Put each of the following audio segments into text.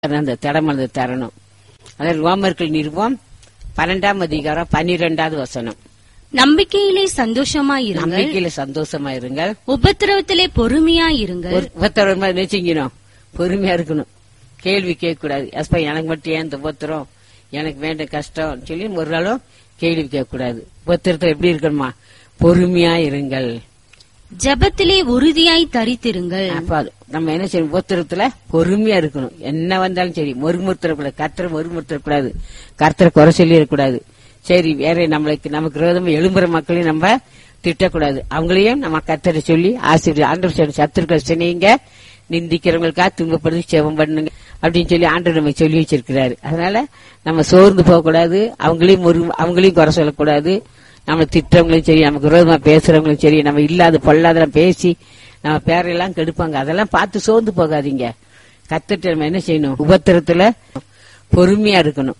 அந்த திடமனது தரணும் அதாவது ரோமர்கள் நிறுவம் பன்னெண்டாம் அதிகாரம் பன்னிரெண்டாவது வசனம் நம்பிக்கையிலே சந்தோஷமாயிருங்கள் நம்பிக்கையில சந்தோஷமா இருங்கள் உபத்திரவத்திலே பொறுமையாயிருங்கள் ஒரு உபத்திரம் என்ன செய்யணும் பொறுமையா இருக்கணும் கேள்வி கேட்க கூடாது எஸ்பா எனக்கு மட்டும் ஏன் இந்த உபத்திரம் எனக்கு வேண்ட கஷ்டம் சொல்லி ஒரு நாளும் கேள்வி கேட்க கூடாது உபத்திரத்தை எப்படி இருக்கணுமா பொறுமையா இருங்கள் ஜெபத்திலே உறுதியாய் தரித்திருங்கள் அப்ப அது நம்ம என்ன செய்யணும் உபத்திரத்துல பொறுமையா இருக்கணும் என்ன வந்தாலும் சரி மொறுமுறுத்தரக்கூடாது கர்த்தரை மொறுமுறுத்தரக்கூடாது கர்த்தரை குறை சொல்லிடக்கூடாது சரி வேற நம்மளுக்கு நமக்கு விரோதமா எழும்புற மக்களையும் நம்ம திட்டக்கூடாது அவங்களையும் நம்ம கர்த்தரை சொல்லி ஆசிரியர் ஆண்டவர் சொல்லி சத்துருக்களை சொன்னீங்க நிந்திக்கிறவங்களுக்காக துன்பப்படுத்தி செவம் பண்ணுங்க அப்படின்னு சொல்லி ஆண்டவர் நம்ம சொல்லி வச்சிருக்கிறாரு அதனால நம்ம சோர்ந்து போகக்கூடாது அவங்களையும் ஒரு அவங்களையும் குறை சொல்லக்கூடாது நம்ம திட்டவங்களும் சரி நமக்கு விரோதமா பேசுறவங்களும் சரி நம்ம இல்லாத பொல்லாதெல்லாம் பேசி நம்ம பேரெல்லாம் கெடுப்பாங்க அதெல்லாம் பார்த்து சோர்ந்து போகாதீங்க கத்துட்டு நம்ம என்ன செய்யணும் உபத்திரத்துல பொறுமையா இருக்கணும்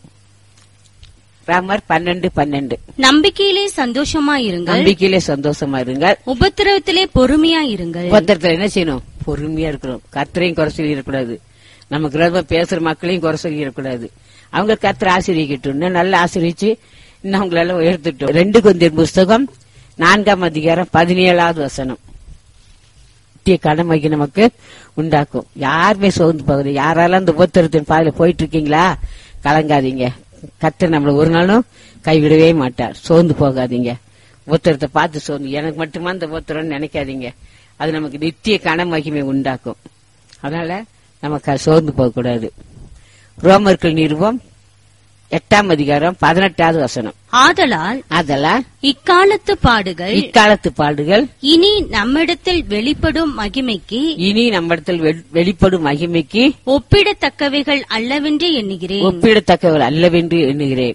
ராமர் பன்னெண்டு பன்னெண்டு நம்பிக்கையிலே சந்தோஷமாயிருங்கள் நம்பிக்கையிலே சந்தோஷமா இருங்க உபத்திரவத்திலே பொறுமையாயிருங்கள் உபத்திரத்துல என்ன செய்யணும் பொறுமையா இருக்கணும் கர்த்தரையும் குறை சொல்லிடக்கூடாது நமக்கு விரோதமா பேசுற மக்களையும் குறை சொல்லிடக்கூடாது அவங்க கர்த்தர் ஆசிரியக்கட்டும் இன்னும் நல்லா ஆசிரிச்சு இன்னும் அவங்களால உயர்த்திட்டோம் ரெண்டு கொந்தியர் புஸ்தகம் நான்காம் அதிகாரம் பதினேழாவது வசனம் நித்திய கடமைக்கு நமக்கு உண்டாக்கும் யாருமே சோர்ந்து போகுது யாராலும் அந்த உபத்திரத்தின் பாதையில போயிட்டு இருக்கீங்களா கலங்காதீங்க கர்த்தர் நம்மள ஒரு நாளும் கைவிடவே மாட்டார் சோர்ந்து போகாதீங்க உபத்திரத்தை பார்த்து சோர்ந்து எனக்கு மட்டுமா இந்த உபத்திரம்னு நினைக்காதீங்க அது நமக்கு நித்திய கன மகிமை உண்டாக்கும் அதனால நமக்கு சோர்ந்து போக கூடாது ரோமர்கள் நிறுவம் எட்டாம் அதிகாரம் பதினெட்டாவது வசனம் ஆதலால் அதெல்லாம் இக்காலத்து பாடுகள் இக்காலத்து பாடுகள் இனி நம்மிடத்தில் வெளிப்படும் மகிமைக்கு இனி நம்மிடத்தில் வெ- வெளிப்படும் மகிமைக்கு ஒப்பிடத்தக்கவைகள் அல்லவென்று எண்ணுகிறேன் ஒப்பிடத்தக்கவர் அல்லவென்று எண்ணுகிறேன்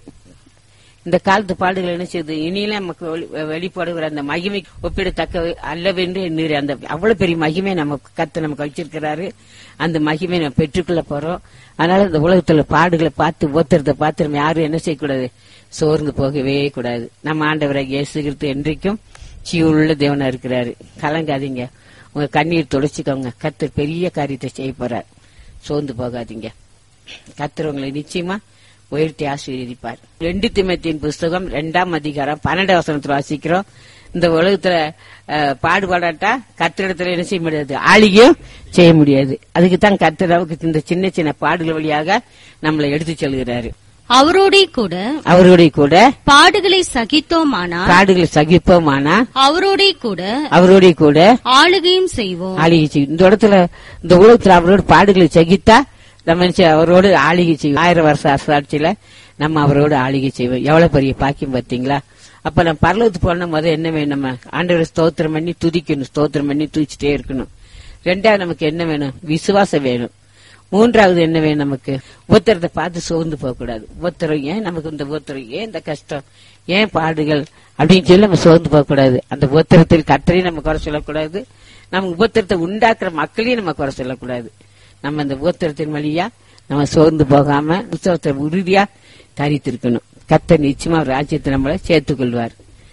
இந்த காலத்து பாடுகள் என்ன செய்யுது இனியில நமக்கு வெளி- வெளிப்படுகிற அந்த மகிமை ஒப்பிடத்தக்க அல்லவென்று எண்ணுகிறேன் அந்த அவ்வளவு பெரிய மகிமை நம்ம கத்து நமக்கு வச்சிருக்கிறாரு அந்த மகிமை நம்ம பெற்றுக்கொள்ள போறோம் அதனால இந்த உலகத்துல பாடுகளை பார்த்து ஒத்துறத பார்த்து நம்ம யாரும் என்ன செய்யக்கூடாது சோர்ந்து போகவே கூடாது நம்ம ஆண்டவராக இயேசுகிறது என்றைக்கும் சீவுள்ள தேவனா இருக்கிறாரு கலங்காதீங்க உங்க கண்ணீர் துடைச்சிக்கோங்க கத்தர் பெரிய காரியத்தை செய்ய போறார் சோர்ந்து போகாதீங்க கத்தர் உங்களை நிச்சயமா உயர்த்தி ஆசீர்வதிப்பார் ரெண்டு திமத்தின் புஸ்தகம் ரெண்டாம் அதிகாரம் பன்னெண்டாம் வசனத்துல வாசிக்கிறோம் இந்த உலகத்துல அஹ், பாடுபாடாட்டா கத்திரிடத்துல என்ன செய்ய முடியாது ஆளிகையும் செய்ய முடியாது அதுக்கு தான் கத்தர் நமக்கு இந்த சின்ன சின்ன பாடுகள் வழியாக நம்மளை எடுத்து செல்கிறாரு அவரோடே கூட அவருடைய கூட பாடுகளை சகித்தோமானா பாடுகளை சகிப்போமானா அவரோடே கூட அவருடைய கூட ஆளுகையும் செய்வோம் ஆளிகை செய்யும் இந்த இடத்துல இந்த உலகத்துல அவரோட பாடுகளை சகித்தா நம்ம என்ன செய்ய- அவரோடு ஆளிகை செய்வோம் ஆயிரம் வருஷ அரசாட்சியில நம்ம அவரோடு ஆளிகை செய்வோம் எவ்வளவு பெரிய பாக்கியம் பார்த்தீங்களா அப்ப நம்ம பரலோகத்துக்கு போன முதல் என்ன வேணும் நம்ம ஆண்டவரை ஸ்தோத்திரம் பண்ணி துதிக்கணும் ஸ்தோத்திரம் பண்ணி துதிச்சுட்டே இருக்கணும் ரெண்டாவது நமக்கு என்ன வேணும் விசுவாசம் வேணும் மூன்றாவது என்ன வேணும் நமக்கு உத்தரத்தை பார்த்து சோர்ந்து போக கூடாது உத்தரம் ஏன் நமக்கு இந்த உத்தரம் ஏன் இந்த கஷ்டம் ஏன் பாடுகள் அப்படின்னு சொல்லி நம்ம சோர்ந்து போக கூடாது அந்த உத்தரத்தில் கத்தரையும் நம்ம குறை சொல்லக்கூடாது நம்ம உபத்திரத்தை உண்டாக்குற மக்களையும் நம்ம குறை சொல்லக்கூடாது நம்ம அந்த உபத்திரத்தின் வழியா நம்ம சோர்ந்து போகாம உற்சவத்தை உறுதியா தரித்திருக்கணும் கத்தர் நிச்சயமா அவர் ராஜ்யத்தை நம்மளை சேர்த்துக் கொள்வார்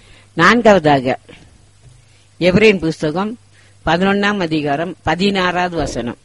நான்காவதாக எவரேன் புஸ்தகம் பதினொன்னாம் அதிகாரம் பதினாறாவது வசனம்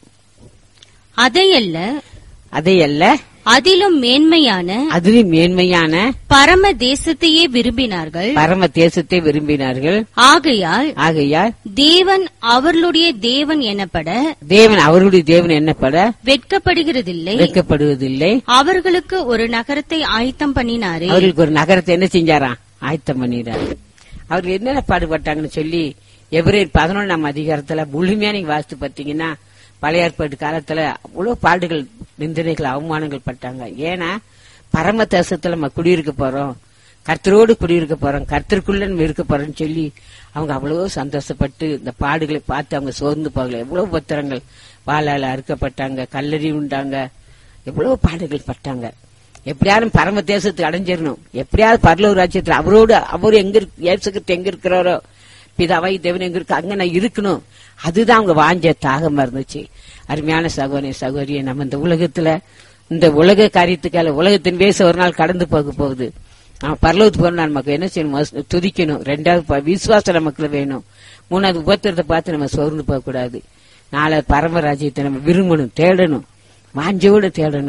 அதையல்ல அதையல்ல அதிலும் மேன்மையான அதிலும் மேன்மையான பரம தேசத்தையே விரும்பினார்கள் பரம தேசத்தை விரும்பினார்கள் ஆகையால் ஆகையால் தேவன் அவர்களுடைய தேவன் எனப்பட தேவன் அவருடைய தேவன் என்னப்பட வெட்கப்படுகிறதில்லை வைக்கப்படுவதில்லை அவர்களுக்கு ஒரு நகரத்தை ஆயத்தம் பண்ணினாரே அவர்களுக்கு ஒரு நகரத்தை என்ன செஞ்சாராம் ஆயத்தம் பண்ணிடுறாரு அவர்கள் என்னென்ன பாடுபட்டாங்கன்னு சொல்லி எவரேர் பதினொன்றாம் அதிகாரத்துல முழுமையா நீங்க வாசித்து பார்த்தீங்கன்னா பழைய ஏற்பாடு காலத்துல அவ்வளவு பாடுகள் நிந்தனைகள் அவமானங்கள் பட்டாங்க ஏன்னா பரம தேசத்துல நம்ம குடியிருக்க போறோம் கர்த்தரோடு குடியிருக்க போறோம் கர்த்தருக்குள்ள நம்ம இருக்க போறோம்னு சொல்லி அவங்க அவ்வளவு சந்தோஷப்பட்டு இந்த பாடுகளை பார்த்து அவங்க சோர்ந்து போகல எவ்வளவு பத்திரங்கள் வாழால அறுக்கப்பட்டாங்க கல்லறி உண்டாங்க எவ்வளவு பாடுகள் பட்டாங்க எப்படியாவது பரம தேசத்துக்கு அடைஞ்சிடணும் எப்படியாவது பரலூர் ராஜ்யத்துல அவரோடு அவர் எங்க இருக்கு இயேசுகிட்ட எங்க இருக்கிறாரோ பிதாவை தேவன் எங்க இருக்கு அங்க நான் இருக்கணும் அதுதான் அவங்க வாஞ்ச தாகமா இருந்துச்சு அருமையான சகோதரி சகோதரியை நம்ம இந்த உலகத்துல இந்த உலக காரியத்துக்கால உலகத்தின் வேச ஒரு நாள் கடந்து போக போகுது அவன் பரலோகத்துக்கு போனா நமக்கு என்ன செய்யணும் முதல்ல துதிக்கணும் ரெண்டாவது ப- விசுவாசம் நமக்குள்ள வேணும் மூணாவது உபத்திரத்தை பார்த்து நம்ம சோர்ந்து போக கூடாது நாலாவது பரமராஜ்யத்தை நம்ம விரும்பணும் தேடணும் வாஞ்சோடு தேடணும்